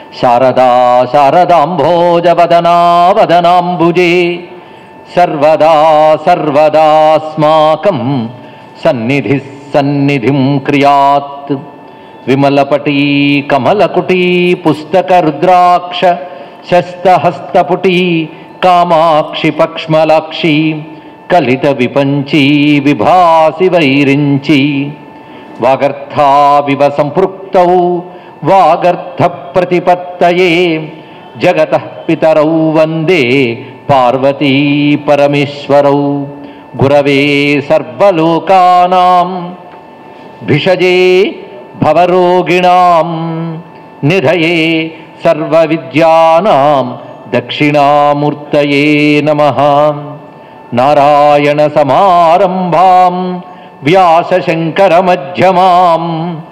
శారదా శారదాంభోజవదనా వదనాంబుజే సర్వదా సర్వదాస్మాకం సన్నిధి సన్నిధిం క్రియాత్ విమలపటీ కమలకుటీ పుస్తక రుద్రాక్ష శస్తహస్తపుటీ కామాక్షి పక్ష్మలాక్షి కలిత విపంచీ విభాసి వైరించి వాగర్థావివ సంపృక్తౌ వాగర్థ ప్రతిపత్తయే జగత పితరౌ వందే పార్వతీ పరమేశ్వరౌ గురవే సర్వలోకానాం భిషజే భవరోగిణాం నిధయే సర్వవిద్యానాం దక్షిణామూర్తయే నమః నారాయణ సమారంభాం వ్యాసశంకరమధ్యమాం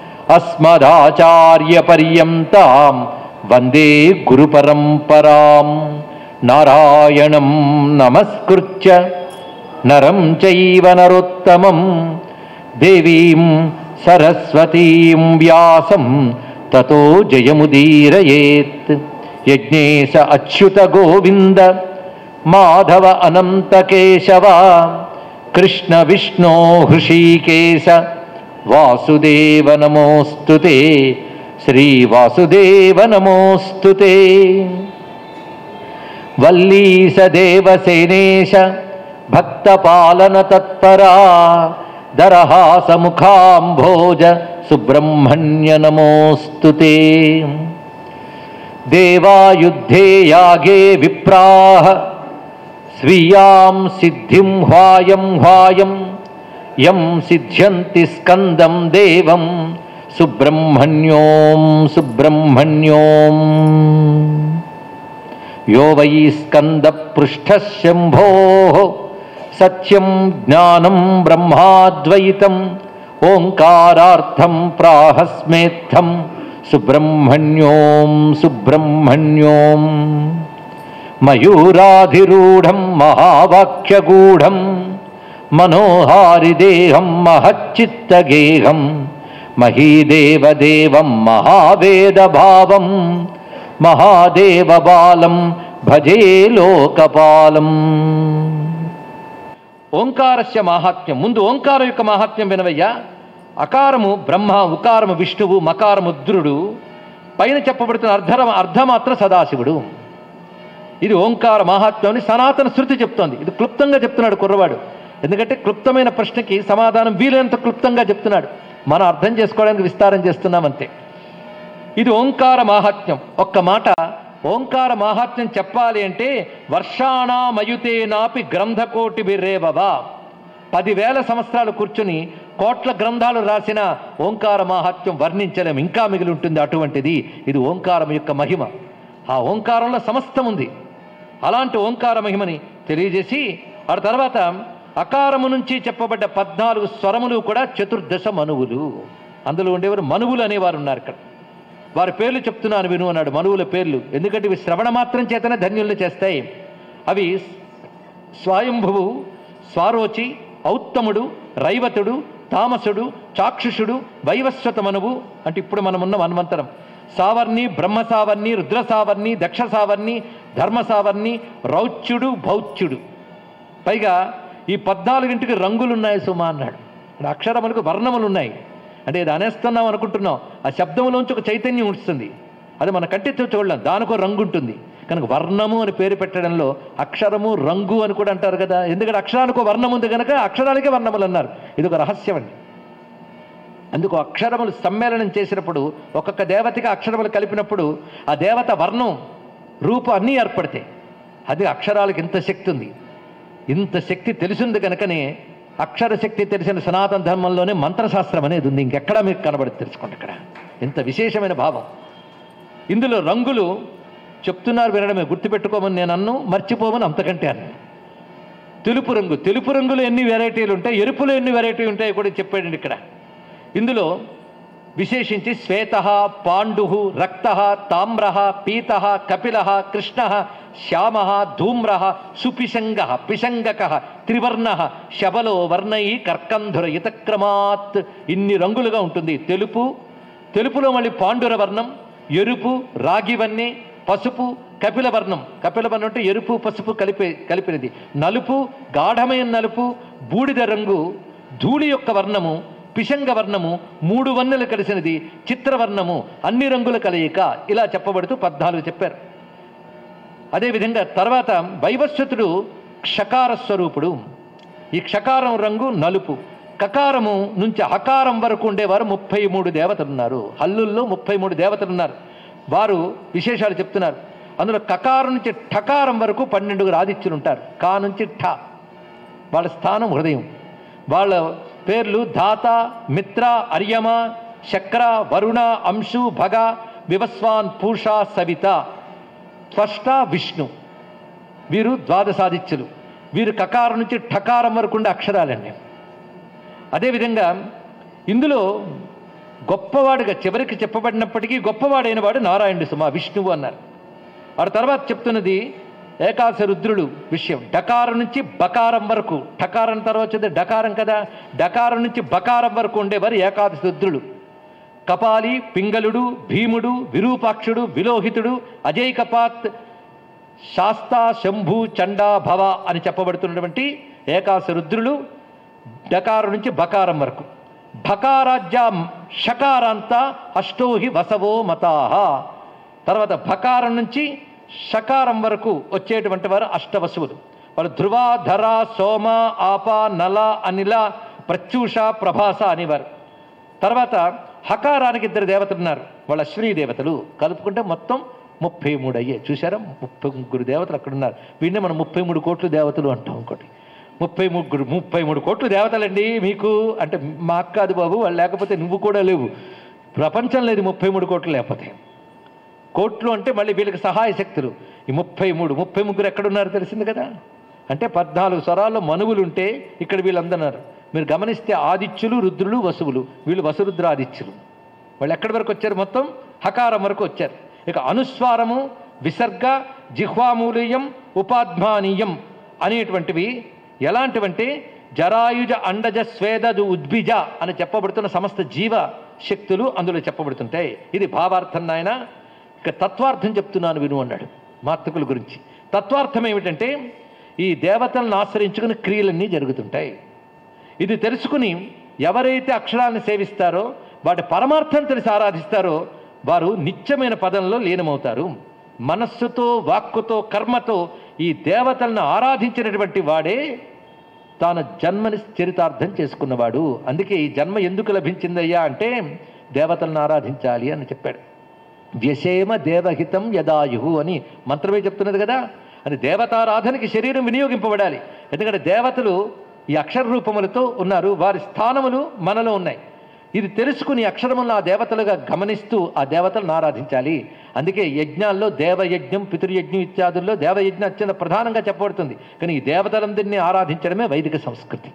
అస్మదాచార్యపర్యంతాం వందే గురుపరంపరాం నారాయణం నమస్కృత్య నరం చైవ నరోత్తమం దేవీం సరస్వతీం వ్యాసం తతో జయముదీరయేత్ యజ్ఞేశ అచ్యుత గోవింద మాధవ అనంత కేశవ కృష్ణ విష్ణో హృషీకేశ వాసుదేవ నమోస్తుతే శ్రీ వాసుదేవ నమోస్తుతే వల్లీసదేవసేనేశ భక్తపాలన తత్పరా దరహాసముఖాంభోజ సుబ్రహ్మణ్య నమోస్తుతే దేవాయుద్ధే యాగే విప్రాహ స్వీయాం సిద్ధిం హ్వాయం హ్వాయం యం సిద్ధ్యంతి స్కందం దేవం సుబ్రహ్మణ్యోం సుబ్రహ్మణ్యోం యో వై స్కందపృష్ఠశంభో సత్యం జ్ఞానం బ్రహ్మాద్వైతం ఓంకారార్థం ప్రాహస్మేత్థం సుబ్రహ్మణ్యోం సుబ్రహ్మణ్యోం మయూరాధిరూఢం మహావాక్యగూఢం మనోహారిదేహం మహచ్చిత్తగేహం మహీదేవదేవం మహావేదభావం మహాదేవబాలం భజే లోకపాలం ఓంకారస్య మాహాత్మ్యం ముందు ఓంకారం యొక్క మాహాత్మ్యం వినవయ్యా అకారము బ్రహ్మ ఉకారము విష్ణువు మకారము రుద్రుడు పైన చెప్పబడుతున్న అర్ధ అర్ధమాత్ర సదాశివుడు ఇది ఓంకార మహాత్మ్యాన్ని సనాతన శృతి చెప్తోంది ఇది క్లుప్తంగా చెప్తున్నాడు కుర్రవాడు ఎందుకంటే క్లుప్తమైన ప్రశ్నకి సమాధానం వీలైనంత క్లుప్తంగా చెప్తున్నాడు మనం అర్థం చేసుకోవడానికి విస్తారం చేస్తున్నాం అంతే ఇది ఓంకార మాహాత్మ్యం ఒక్క మాట ఓంకార మాహాత్మ్యం చెప్పాలి అంటే వర్షాణామయుతేనాపి గ్రంథకోటి బిర్రేబవా పదివేల సంవత్సరాలు కూర్చుని కోట్ల గ్రంథాలు రాసిన ఓంకార మాహాత్మ్యం వర్ణించలేం ఇంకా మిగిలి ఉంటుంది అటువంటిది ఇది ఓంకారం యొక్క మహిమ ఆ ఓంకారంలో సమస్తం ఉంది అలాంటి ఓంకార మహిమని తెలియజేసి ఆ తర్వాత అకారము నుంచి చెప్పబడ్డ పద్నాలుగు స్వరములు కూడా చతుర్దశ మనువులు అందులో ఉండేవారు మనువులు అనేవారు ఉన్నారు ఇక్కడ వారి పేర్లు చెప్తున్నాను విను అన్నాడు మనువుల పేర్లు ఎందుకంటే ఇవి శ్రవణ మాత్రం చేతనే ధన్యుల్ని చేస్తాయి అవి స్వయంభువు స్వారోచి ఔత్తముడు రైవతుడు తామసుడు చాక్షుషుడు వైవస్వత మనువు అంటే ఇప్పుడు మనం ఉన్న మన్వంతరం సావర్ణి బ్రహ్మ సావర్ణి రుద్ర సావర్ణి దక్ష సావర్ణి ధర్మ సావర్ణి రౌచ్యుడు భౌత్యుడు పైగా ఈ పద్నాలుగింటికి రంగులు ఉన్నాయి సుమా అన్నాడు అంటే అక్షరములకు వర్ణములు ఉన్నాయి అంటే ఇది అనేస్తున్నాం అనుకుంటున్నాం ఆ శబ్దంలోంచి ఒక చైతన్యం ఉంటుంది అది మన కంటితో చూడలేం దానికో రంగు ఉంటుంది కనుక వర్ణము అని పేరు పెట్టడంలో అక్షరము రంగు అని కూడా అంటారు కదా ఎందుకంటే అక్షరానికి ఒక వర్ణం ఉంది కనుక అక్షరాలకే వర్ణములు అన్నారు ఇది ఒక రహస్యం అండి అందుకు అక్షరములు సమ్మేళనం చేసినప్పుడు ఒక్కొక్క దేవతకి అక్షరములు కలిపినప్పుడు ఆ దేవత వర్ణం రూపం అన్నీ ఏర్పడతాయి అది అక్షరాలకు ఇంత శక్తి ఉంది ఇంత శక్తి తెలిసింది కనుకనే అక్షర శక్తి తెలిసిన సనాతన ధర్మంలోనే మంత్రశాస్త్రం అనేది ఉంది ఇంకెక్కడా మీకు కనబడి తెలుసుకోండి ఇక్కడ ఇంత విశేషమైన భావం ఇందులో రంగులు చెప్తున్నారు వినడమే గుర్తుపెట్టుకోమని నేను అన్ను మర్చిపోమని అంతకంటే అన్నాను తెలుపు రంగు తెలుపు రంగులో ఎన్ని వెరైటీలు ఉంటాయి ఎరుపులో ఎన్ని వెరైటీ ఉంటాయో కూడా చెప్పాడండి ఇక్కడ ఇందులో విశేషించి శ్వేత పాండు రక్త తామ్ర పీత కపిల కృష్ణ శ్యామ ధూమ్ర సుపిశంగ పిశంగక త్రివర్ణ శబలో వర్ణై కర్కంధుర ఇతక్రమాత్ ఇన్ని రంగులుగా ఉంటుంది తెలుపు తెలుపులో మళ్ళీ పాండుర వర్ణం ఎరుపు రాగివన్నీ పసుపు కపిలవర్ణం కపిలవర్ణం అంటే ఎరుపు పసుపు కలిపే కలిపినది నలుపు గాఢమైన నలుపు బూడిద రంగు ధూళి యొక్క వర్ణము పిశంగ వర్ణము మూడు వన్నెలు కలిసినది చిత్రవర్ణము అన్ని రంగుల కలయిక ఇలా చెప్పబడుతూ పద్నాలుగు చెప్పారు అదేవిధంగా తర్వాత వైవస్వతుడు క్షకార స్వరూపుడు ఈ క్షకారం రంగు నలుపు కకారము నుంచి హకారం వరకు ఉండేవారు ముప్పై మూడు దేవతలు ఉన్నారు హల్లుల్లో ముప్పై మూడు దేవతలు ఉన్నారు వారు విశేషాలు చెప్తున్నారు అందులో కకారం నుంచి ఠకారం వరకు పన్నెండుగురు ఆదిత్యులు ఉంటారు కా నుంచి ఠ వాళ్ళ స్థానం హృదయం వాళ్ళ పేర్లు ధాత మిత్ర అర్యమ శక్ర వరుణ అంశు భగ వివస్వాన్ పూష సవిత త్వష్ట విష్ణు వీరు ద్వాదశాదిత్యులు వీరు కకారం నుంచి ఠకారం వరకు ఉండే అక్షరాలండి అదేవిధంగా ఇందులో గొప్పవాడుగా చివరికి చెప్పబడినప్పటికీ గొప్పవాడైన వాడు నారాయణుడు సుమా విష్ణువు అన్నారు ఆ తర్వాత చెప్తున్నది ఏకాశ రుద్రుడు విషయం డకారం నుంచి బకారం వరకు ఠకారం తర్వాత వచ్చేది డకారం కదా డకారం నుంచి బకారం వరకు ఉండేవారు ఏకాదశి రుద్రుడు కపాలి పింగళుడు భీముడు విరూపాక్షుడు విలోహితుడు అజయ్ కపాత్ శాస్తా శంభు చండా భవ అని చెప్పబడుతున్నటువంటి ఏకాశ రుద్రులు డకారం నుంచి బకారం వరకు భకారాజ్య షకారాంత అష్టోహి వసవో మతాహ తర్వాత భకారం నుంచి షకారం వరకు వచ్చేటువంటి వారు అష్టవసువులు వారు ధ్రువ ధర సోమ ఆప నల అనిల ప్రత్యూష ప్రభాస అనేవారు తర్వాత హకారానికి ఇద్దరు దేవతలు ఉన్నారు వాళ్ళ అశ్విని దేవతలు కలుపుకుంటే మొత్తం ముప్పై మూడు అయ్యాయి చూసారా ముప్పై ముగ్గురు దేవతలు అక్కడ ఉన్నారు వీడిని మనం ముప్పై మూడు కోట్లు దేవతలు అంటాం ఇంకోటి ముప్పై ముగ్గురు ముప్పై మూడు కోట్లు దేవతలండి మీకు అంటే మా అక్క అది బాబు వాళ్ళు లేకపోతే నువ్వు కూడా లేవు ప్రపంచం లేదు ముప్పై మూడు కోట్లు లేకపోతే కోట్లు అంటే మళ్ళీ వీళ్ళకి సహాయ శక్తులు ఈ ముప్పై మూడు ముప్పై ముగ్గురు ఎక్కడున్నారు తెలిసింది కదా అంటే పద్నాలుగు స్వరాల్లో మనువులు ఉంటే ఇక్కడ వీళ్ళందరూ ఉన్నారు మీరు గమనిస్తే ఆదిత్యులు రుద్రులు వసువులు వీళ్ళు వసురుద్ర ఆదిత్యులు వాళ్ళు ఎక్కడి వరకు వచ్చారు మొత్తం హకారం వరకు వచ్చారు ఇక అనుస్వారము విసర్గ జిహ్వామూలీయం ఉపాధ్మానీయం అనేటువంటివి ఎలాంటివంటే జరాయుజ అండజ స్వేదజ ఉద్భిజ అని చెప్పబడుతున్న సమస్త జీవ శక్తులు అందులో చెప్పబడుతుంటాయి ఇది భావార్థం నాయన ఇక తత్వార్థం చెప్తున్నాను విను అన్నాడు మాతృకుల గురించి తత్వార్థం ఏమిటంటే ఈ దేవతలను ఆశ్రయించుకుని క్రియలన్నీ జరుగుతుంటాయి ఇది తెలుసుకుని ఎవరైతే అక్షరాలను సేవిస్తారో వాటి పరమార్థం తెలిసి ఆరాధిస్తారో వారు నిత్యమైన పదంలో లీనమవుతారు మనస్సుతో వాక్కుతో కర్మతో ఈ దేవతలను ఆరాధించినటువంటి వాడే తాను జన్మని చరితార్థం చేసుకున్నవాడు అందుకే ఈ జన్మ ఎందుకు లభించిందయ్యా అంటే దేవతలను ఆరాధించాలి అని చెప్పాడు వ్యసేమ దేవహితం యదాయు అని మంత్రమే చెప్తున్నది కదా అది దేవతారాధనకి శరీరం వినియోగింపబడాలి ఎందుకంటే దేవతలు ఈ అక్షర రూపములతో ఉన్నారు వారి స్థానములు మనలో ఉన్నాయి ఇది తెలుసుకుని అక్షరములను ఆ దేవతలుగా గమనిస్తూ ఆ దేవతలను ఆరాధించాలి అందుకే యజ్ఞాల్లో దేవయజ్ఞం పితృయజ్ఞం ఇత్యాదుల్లో దేవయజ్ఞం అత్యంత ప్రధానంగా చెప్పబడుతుంది కానీ ఈ దేవతలందరినీ ఆరాధించడమే వైదిక సంస్కృతి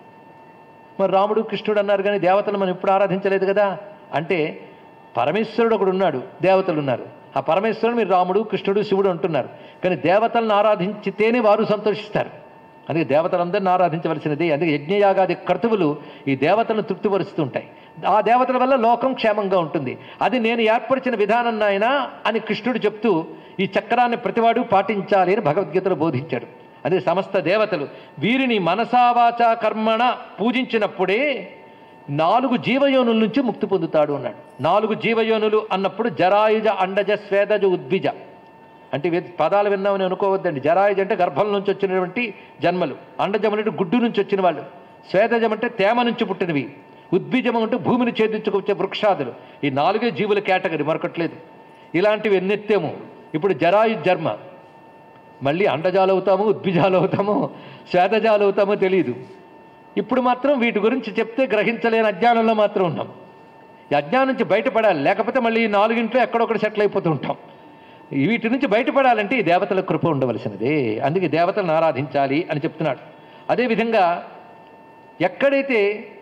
మరి రాముడు కృష్ణుడు అన్నారు కానీ దేవతలు మనం ఎప్పుడు ఆరాధించలేదు కదా అంటే పరమేశ్వరుడు ఒకడు ఉన్నాడు దేవతలు ఉన్నారు ఆ పరమేశ్వరుడు మీరు రాముడు కృష్ణుడు శివుడు అంటున్నారు కానీ దేవతలను ఆరాధించితేనే వారు సంతోషిస్తారు అందుకే దేవతలందరిని ఆరాధించవలసినది అందుకే యజ్ఞయాగాది కర్తువులు ఈ దేవతలను తృప్తిపరుస్తూ ఉంటాయి ఆ దేవతల వల్ల లోకం క్షేమంగా ఉంటుంది అది నేను ఏర్పరిచిన విధానం నాయన అని కృష్ణుడు చెప్తూ ఈ చక్రాన్ని ప్రతివాడు పాటించాలి అని భగవద్గీతలో బోధించాడు అదే సమస్త దేవతలు వీరిని మనసావాచ కర్మణ పూజించినప్పుడే నాలుగు జీవయోనుల నుంచి ముక్తి పొందుతాడు అన్నాడు నాలుగు జీవయోనులు అన్నప్పుడు జరాయుజ అండజ స్వేదజ ఉద్భిజ అంటే ఇవి పదాలు విన్నామని అనుకోవద్దండి జరాయుజ అంటే గర్భం నుంచి వచ్చినటువంటి జన్మలు అండజం అంటే గుడ్డు నుంచి వచ్చిన వాళ్ళు స్వేదజం అంటే తేమ నుంచి పుట్టినవి ఉద్భిజం అంటే భూమిని ఛేదించుకొచ్చే వృక్షాదులు ఈ నాలుగే జీవుల కేటగిరీ మరొకట్లేదు ఇలాంటివి ఎన్నెత్తేమో ఇప్పుడు జరాయు జన్మ మళ్ళీ అండజాలు అవుతామో ఉద్భిజాలు అవుతామో శ్వేతజాలు అవుతామో తెలియదు ఇప్పుడు మాత్రం వీటి గురించి చెప్తే గ్రహించలేని అజ్ఞానంలో మాత్రం ఉన్నాం ఈ అజ్ఞానం నుంచి బయటపడాలి లేకపోతే మళ్ళీ ఈ నాలుగింట్లో ఎక్కడొక్కడ సెటిల్ అయిపోతూ ఉంటాం వీటి నుంచి బయటపడాలంటే ఈ దేవతల కృప ఉండవలసినదే అందుకే దేవతలను ఆరాధించాలి అని చెప్తున్నాడు అదేవిధంగా ఎక్కడైతే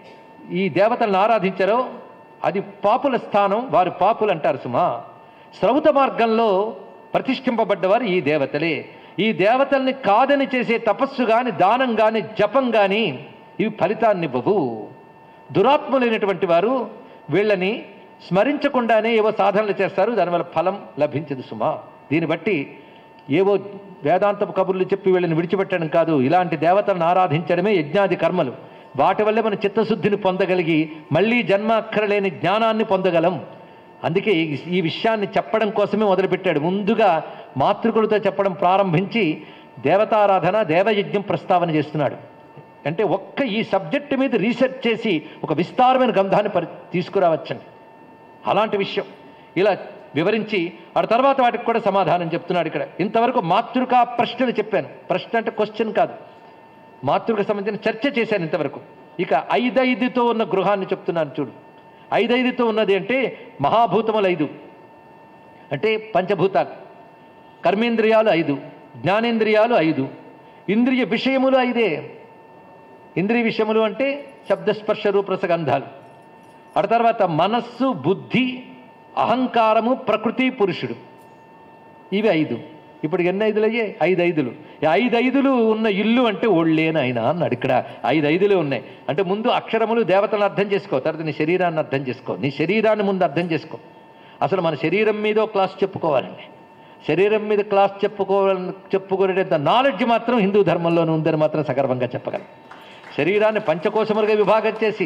ఈ దేవతలను ఆరాధించారో అది పాపుల స్థానం వారి పాపులు అంటారు సుమా శ్రౌత మార్గంలో ప్రతిష్ఠింపబడ్డవారు ఈ దేవతలే ఈ దేవతల్ని కాదని చేసే తపస్సు కానీ దానం కానీ జపం కానీ ఇవి ఫలితాన్ని ఇవ్వవు దురాత్ములైనటువంటి వారు వీళ్ళని స్మరించకుండానే ఏవో సాధనలు చేస్తారు దానివల్ల ఫలం లభించదు సుమా దీన్ని బట్టి ఏవో వేదాంతపు కబుర్లు చెప్పి వీళ్ళని విడిచిపెట్టడం కాదు ఇలాంటి దేవతలను ఆరాధించడమే యజ్ఞాది కర్మలు వాటి వల్లే మన చిత్తశుద్ధిని పొందగలిగి మళ్ళీ జన్మ అక్కరలేని జ్ఞానాన్ని పొందగలం అందుకే ఈ- ఈ విషయాన్ని చెప్పడం కోసమే మొదలుపెట్టాడు ముందుగా మాతృకులతో చెప్పడం ప్రారంభించి దేవతారాధన దేవయజ్ఞం ప్రస్తావన చేస్తున్నాడు అంటే ఒక్క ఈ సబ్జెక్ట్ మీద రీసెర్చ్ చేసి ఒక విస్తారమైన గ్రంథాన్ని పరి తీసుకురావచ్చండి అలాంటి విషయం ఇలా వివరించి ఆ తర్వాత వాటికి కూడా సమాధానం చెప్తున్నాడు ఇక్కడ ఇంతవరకు మాతృకా ప్రశ్నలు చెప్పాను ప్రశ్న అంటే క్వశ్చన్ కాదు మాతృకు సంబంధించిన చర్చ చేశాను ఇంతవరకు ఇక ఐదైదుతో ఉన్న గృహాన్ని చెప్తున్నాను చూడు ఐదైదుతో ఉన్నది అంటే మహాభూతములు ఐదు అంటే పంచభూతాలు కర్మేంద్రియాలు ఐదు జ్ఞానేంద్రియాలు ఐదు ఇంద్రియ విషయములు ఐదే ఇంద్రియ విషయములు అంటే శబ్దస్పర్శ రూపరసగంధాలు ఆ తర్వాత మనస్సు బుద్ధి అహంకారము ప్రకృతి పురుషుడు ఇవి ఐదు ఇప్పుడు ఎన్ని ఐదులు అయ్యాయి ఐదు ఐదులు ఈ ఐదు ఐదులు ఉన్న ఇల్లు అంటే ఒళ్ళేన ఆయన అన్నాడు ఇక్కడ ఐదు ఐదులే ఉన్నాయి అంటే ముందు అక్షరములు దేవతలను అర్థం చేసుకో తర్వాత నీ శరీరాన్ని అర్థం చేసుకో నీ శరీరాన్ని ముందు అర్థం చేసుకో అసలు మన శరీరం మీద ఒక క్లాస్ చెప్పుకోవాలండి శరీరం మీద క్లాస్ చెప్పుకోవాలని చెప్పుకునేంత నాలెడ్జ్ మాత్రం హిందూ ధర్మంలోనే ఉందని మాత్రం సగర్వంగా చెప్పగలం శరీరాన్ని పంచకోశములుగా విభాగం చేసి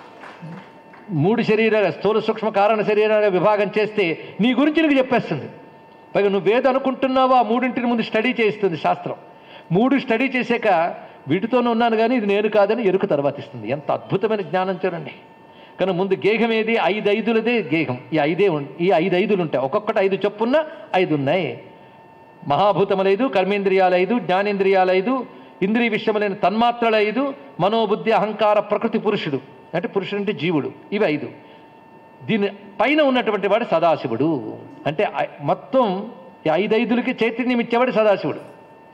మూడు శరీరాల స్థూల సూక్ష్మ కారణ శరీరాలుగా విభాగం చేస్తే నీ గురించి నీకు చెప్పేస్తుంది పైగా నువ్వేది అనుకుంటున్నావో ఆ మూడింటిని ముందు స్టడీ చేస్తుంది శాస్త్రం మూడు స్టడీ చేశాక వీటితోనే ఉన్నాను కానీ ఇది నేను కాదని ఎరుక తర్వాత ఇస్తుంది ఎంత అద్భుతమైన జ్ఞానం చూడండి కానీ ముందు గేహం ఏది ఐదు ఐదులదే గేహం ఈ ఐదే ఉం- ఈ ఐదు ఐదులు ఉంటాయి ఒక్కొక్కటి ఐదు చొప్పున ఐదు ఉన్నాయి మహాభూతములు ఐదు కర్మేంద్రియాలు ఐదు జ్ఞానేంద్రియాలు ఐదు ఇంద్రియ విషయములైన తన్మాత్రలు ఐదు మనోబుద్ధి అహంకార ప్రకృతి పురుషుడు అంటే పురుషుడు అంటే జీవుడు ఇవి ఐదు దీని పైన ఉన్నటువంటి వాడు సదాశివుడు అంటే ఐ- మొత్తం ఈ ఐదైదులకి చైతన్యం ఇచ్చేవాడు సదాశివుడు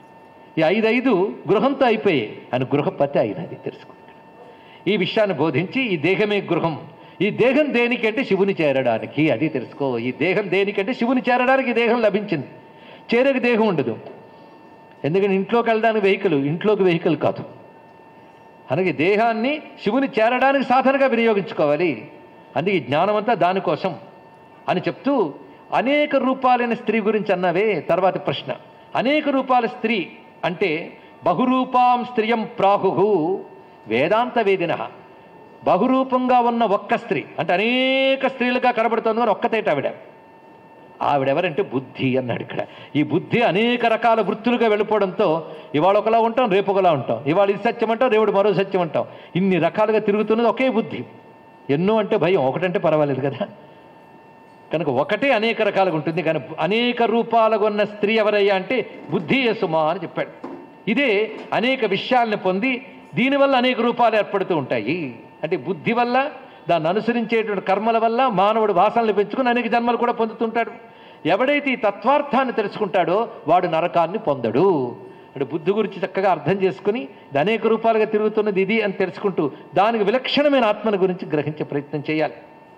ఈ ఐదైదు గృహంతో అయిపోయాయి అని గృహపతి అయినది తెలుసుకుంటాడు ఈ విషయాన్ని బోధించి ఈ దేహమే గృహం ఈ దేహం దేనికంటే శివుని చేరడానికి అది తెలుసుకో ఈ దేహం దేనికంటే శివుని చేరడానికి ఈ దేహం లభించింది చేరేకి దేహం ఉండదు ఎందుకంటే ఇంట్లోకి వెళ్ళడానికి వెహికల్ ఇంట్లోకి వెహికల్ కాదు అలాగే దేహాన్ని శివుని చేరడానికి సాధనగా వినియోగించుకోవాలి అందుకే ఈ జ్ఞానమంతా దానికోసం అని చెప్తూ అనేక రూపాలైన స్త్రీ గురించి అన్నవే తర్వాతి ప్రశ్న అనేక రూపాల స్త్రీ అంటే బహురూపాం స్త్రియం ప్రాహు వేదాంత వేదిన బహురూపంగా ఉన్న ఒక్క స్త్రీ అంటే అనేక స్త్రీలుగా కనబడుతుంది అని ఒక్కతేట ఆవిడ ఆవిడెవరంటే బుద్ధి అన్నాడు ఇక్కడ ఈ బుద్ధి అనేక రకాల వృత్తులుగా వెళ్ళిపోవడంతో ఇవాళ ఒకలా ఉంటాం రేపు ఒకలా ఉంటాం ఇవాళ ఇది సత్యం అంటాం రేపుడు మరో సత్యం అంటాం ఇన్ని రకాలుగా తిరుగుతున్నది ఒకే బుద్ధి ఎన్నో అంటే భయం ఒకటంటే పర్వాలేదు కదా కనుక ఒకటే అనేక రకాలుగా ఉంటుంది కానీ అనేక రూపాలుగా ఉన్న స్త్రీ ఎవరయ్యా అంటే బుద్ధి యసుమా అని చెప్పాడు ఇదే అనేక విషయాలను పొంది దీనివల్ల అనేక రూపాలు ఏర్పడుతూ ఉంటాయి అంటే బుద్ధి వల్ల దాన్ని అనుసరించేటువంటి కర్మల వల్ల మానవుడు వాసనలు పెంచుకుని అనేక జన్మలు కూడా పొందుతుంటాడు ఎవడైతే ఈ తత్వార్థాన్ని తెలుసుకుంటాడో వాడు నరకాన్ని పొందడు అంటే బుద్ధి గురించి చక్కగా అర్థం చేసుకుని ఇది అనేక రూపాలుగా తిరుగుతున్నది ఇది అని తెలుసుకుంటూ దానికి విలక్షణమైన ఆత్మను గురించి గ్రహించే ప్రయత్నం చేయాలి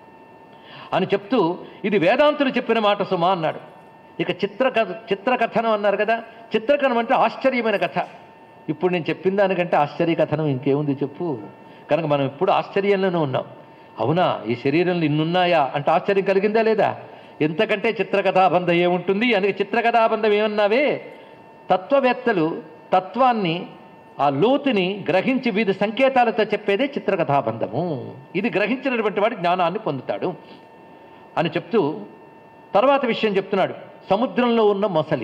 అని చెప్తూ ఇది వేదాంతులు చెప్పిన మాట సుమా అన్నాడు ఇక చిత్రకథ చిత్రకథనం అన్నారు కదా చిత్రకథనం అంటే ఆశ్చర్యమైన కథ ఇప్పుడు నేను చెప్పిన దానికంటే ఆశ్చర్య కథనం ఇంకేముంది చెప్పు కనుక మనం ఇప్పుడు ఆశ్చర్యంలోనే ఉన్నాం అవునా ఈ శరీరంలో ఇన్నున్నాయా అంటే ఆశ్చర్యం కలిగిందా లేదా ఎంతకంటే చిత్రకథాబంధం ఏముంటుంది అందుకే చిత్రకథాబంధం ఏమన్నావే తత్వవేత్తలు తత్వాన్ని ఆ లోతుని గ్రహించి వివిధ సంకేతాలతో చెప్పేదే చిత్రకథాబంధము ఇది గ్రహించినటువంటి వాడు జ్ఞానాన్ని పొందుతాడు అని చెప్తూ తర్వాత విషయం చెప్తున్నాడు సముద్రంలో ఉన్న మొసలి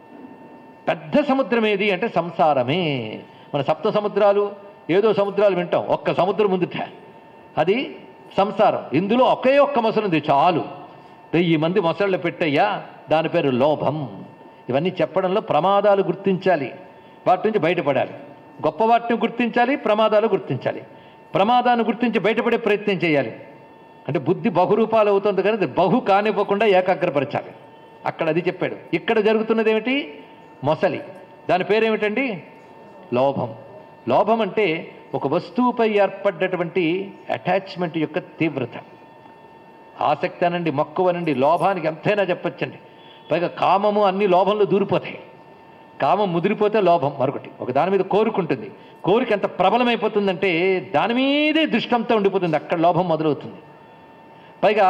పెద్ద సముద్రం ఏది అంటే సంసారమే మన సప్త సముద్రాలు ఏదో సముద్రాలు వింటాం ఒక్క సముద్రం ముందుట అది సంసారం ఇందులో ఒకే ఒక్క మొసలు ఉంది చాలు వెయ్యి మంది మొసళ్ళు పెట్టయ్యా దాని పేరు లోభం ఇవన్నీ చెప్పడంలో ప్రమాదాలు గుర్తించాలి వాటి నుంచి బయటపడాలి గొప్ప వాటిని గుర్తించాలి ప్రమాదాలు గుర్తించాలి ప్రమాదాన్ని గుర్తించి బయటపడే ప్రయత్నం చేయాలి అంటే బుద్ధి బహురూపాలు అవుతుంది కానీ అది బహు కానివ్వకుండా ఏకాగ్రపరచాలి అక్కడ అది చెప్పాడు ఇక్కడ జరుగుతున్నది ఏమిటి మొసలి దాని పేరేమిటండి లోభం లోభం అంటే ఒక వస్తువుపై ఏర్పడ్డటువంటి అటాచ్మెంట్ యొక్క తీవ్రత ఆసక్తి అనండి మక్కువ అనండి లోభానికి ఎంతైనా చెప్పొచ్చండి పైగా కామము అన్ని లోభంలో దూరిపోతాయి కామం ముదిరిపోతే లోభం మరొకటి ఒక దాని మీద కోరుకుంటుంది కోరిక ఎంత ప్రబలమైపోతుందంటే దాని మీదే దృష్టంతో ఉండిపోతుంది అక్కడ లోభం మొదలవుతుంది పైగా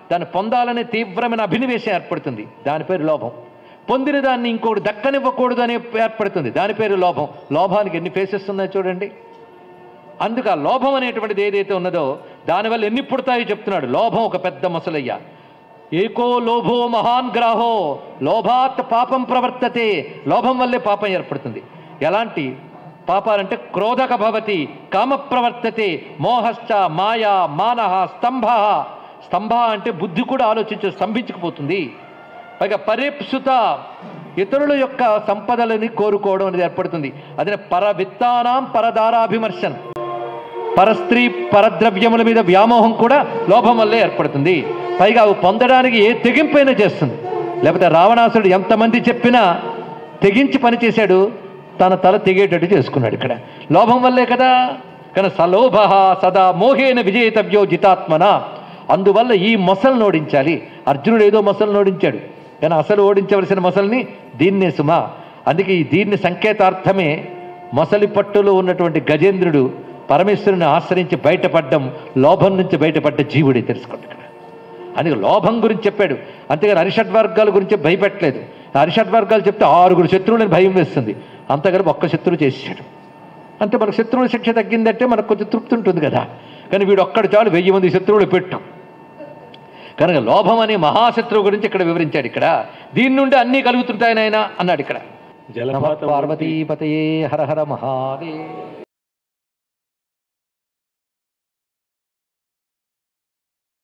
దాన్ని పొందాలనే తీవ్రమైన అభినివేశం ఏర్పడుతుంది దాని పేరు లోభం పొందిన దాన్ని ఇంకోటి దక్కనివ్వకూడదు అని ఏర్పడుతుంది దాని పేరు లోభం లోభానికి ఎన్ని ఫేసెస్ ఉన్నాయో చూడండి అందుకు ఆ లోభం అనేటువంటిది ఏదైతే ఉన్నదో దానివల్ల ఎన్ని పుడతాయో చెప్తున్నాడు లోభం ఒక పెద్ద మొసలయ్య ఏకో లోభో మహాన్ గ్రాహో లోభాత్ పాపం ప్రవర్తతే లోభం వల్లే పాపం ఏర్పడుతుంది ఎలాంటి పాపాలంటే క్రోధక భవతి కామ ప్రవర్తతే మోహశ్చ మాయా మానహ స్తంభ స్తంభ అంటే బుద్ధి కూడా ఆలోచించు స్తంభించుకుపోతుంది పైగా పరేప్సుత ఇతరుల యొక్క సంపదలని కోరుకోవడం అనేది ఏర్పడుతుంది అదే పర విత్తానాం పరదారాభిమర్శన్ పరస్త్రీ పరద్రవ్యముల మీద వ్యామోహం కూడా లోభం వల్లే ఏర్పడుతుంది పైగా అవి పొందడానికి ఏ తెగింపైనా చేస్తుంది లేకపోతే రావణాసుడు ఎంతమంది చెప్పినా తెగించి పనిచేశాడు తన తల తెగేటట్టు చేసుకున్నాడు ఇక్కడ లోభం వల్లే కదా కానీ సలోభ సదా మోహేన విజేతవ్యో జితాత్మన అందువల్ల ఈ మొసలను ఓడించాలి అర్జునుడు ఏదో మొసలను ఓడించాడు కానీ అసలు ఓడించవలసిన మొసల్ని దీన్నే సుమా అందుకే ఈ దీన్ని సంకేతార్థమే మొసలి పట్టులో ఉన్నటువంటి గజేంద్రుడు పరమేశ్వరుని ఆశ్రయించి బయటపడ్డం లోభం నుంచి బయటపడ్డ జీవుడే తెలుసుకోండి ఇక్కడ అందుకే లోభం గురించి చెప్పాడు అంతేగాని అరిషడ్ వర్గాల గురించి భయపెట్టలేదు అరిషడ్ వర్గాలు చెప్తే ఆరుగురు శత్రువులని భయం వేస్తుంది అంతగలిపి ఒక్క శత్రువు చేసాడు అంటే మనకు శత్రువుల శిక్ష తగ్గిందంటే మనకు కొంచెం తృప్తి ఉంటుంది కదా కానీ వీడు ఒక్కడు చాలు వెయ్యి మంది శత్రువులు పెట్టు కనుక లోభం అనే మహాశత్రువు గురించి ఇక్కడ వివరించాడు ఇక్కడ దీని నుండి అన్నీ కలుగుతుంటాయి నాయన అన్నాడు ఇక్కడ నమః జలపాతం పార్వతీపతయే హర హర మహాదేవ్